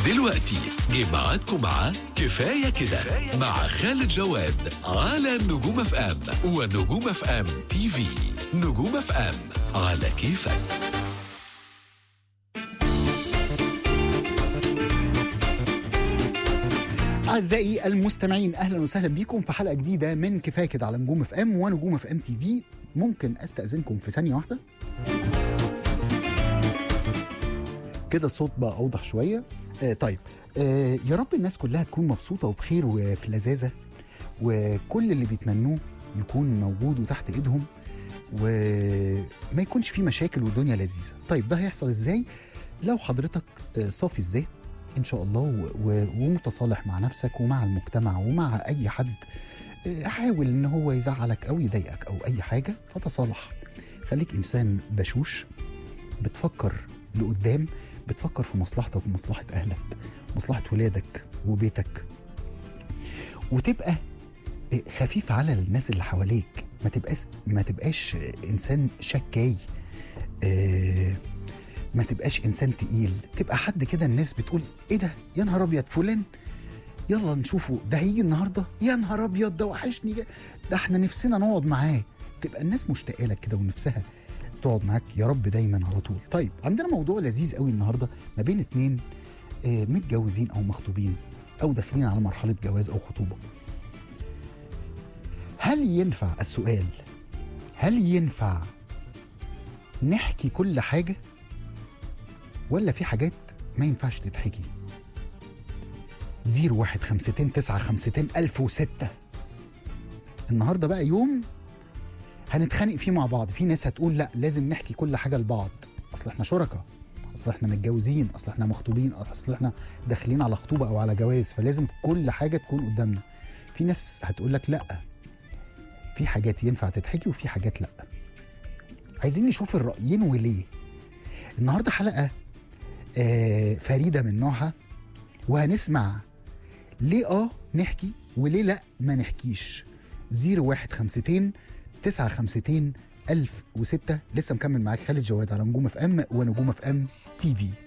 دلوقتي جه ميعادكم مع كفاية كده مع خالد جواد على نجوم اف ام ونجوم اف ام تي في نجوم اف ام على كيفك أعزائي المستمعين أهلا وسهلا بكم في حلقة جديدة من كفاية كده على نجوم اف ام ونجوم اف ام تي في ممكن أستأذنكم في ثانية واحدة كده الصوت بقى أوضح شوية آه طيب آه يا رب الناس كلها تكون مبسوطة وبخير وفي لذاذة وكل اللي بيتمنوه يكون موجود وتحت إيدهم وما يكونش فيه مشاكل والدنيا لذيذة طيب ده هيحصل إزاي لو حضرتك آه، صافي الذهن ان شاء الله و- و- ومتصالح مع نفسك ومع المجتمع ومع اي حد آه، حاول ان هو يزعلك او يضايقك او اي حاجه فتصالح خليك انسان بشوش بتفكر لقدام بتفكر في مصلحتك ومصلحه اهلك مصلحه ولادك وبيتك وتبقى آه، خفيف على الناس اللي حواليك ما تبقاش ما تبقاش آه، انسان شكاي آه، ما تبقاش انسان تقيل تبقى حد كده الناس بتقول ايه ده يا نهار ابيض فلان يلا نشوفه ده هيجي النهارده يا نهار ابيض ده وحشني جا- ده احنا نفسنا نقعد معاه تبقى الناس مشتاقه لك كده ونفسها تقعد معاك يا رب دايما على طول طيب عندنا موضوع لذيذ قوي النهارده ما بين اتنين آه، متجوزين او مخطوبين او داخلين على مرحله جواز او خطوبه هل ينفع السؤال هل ينفع نحكي كل حاجه ولا في حاجات ما ينفعش تتحكي زيرو واحد خمستين تسعة خمستين ألف وستة النهاردة بقى يوم هنتخانق فيه مع بعض في ناس هتقول لا لازم نحكي كل حاجة لبعض أصل احنا شركاء أصل احنا متجوزين أصل احنا مخطوبين أصل احنا داخلين على خطوبة أو على جواز فلازم كل حاجة تكون قدامنا في ناس هتقول لك لا في حاجات ينفع تتحكي وفي حاجات لا عايزين نشوف الرأيين وليه النهارده حلقه آه فريده من نوعها وهنسمع ليه اه نحكي وليه لا ما نحكيش زيرو واحد خمستين تسعة خمستين ألف وستة لسه مكمل معاك خالد جواد على نجوم اف ام ونجوم اف ام تي في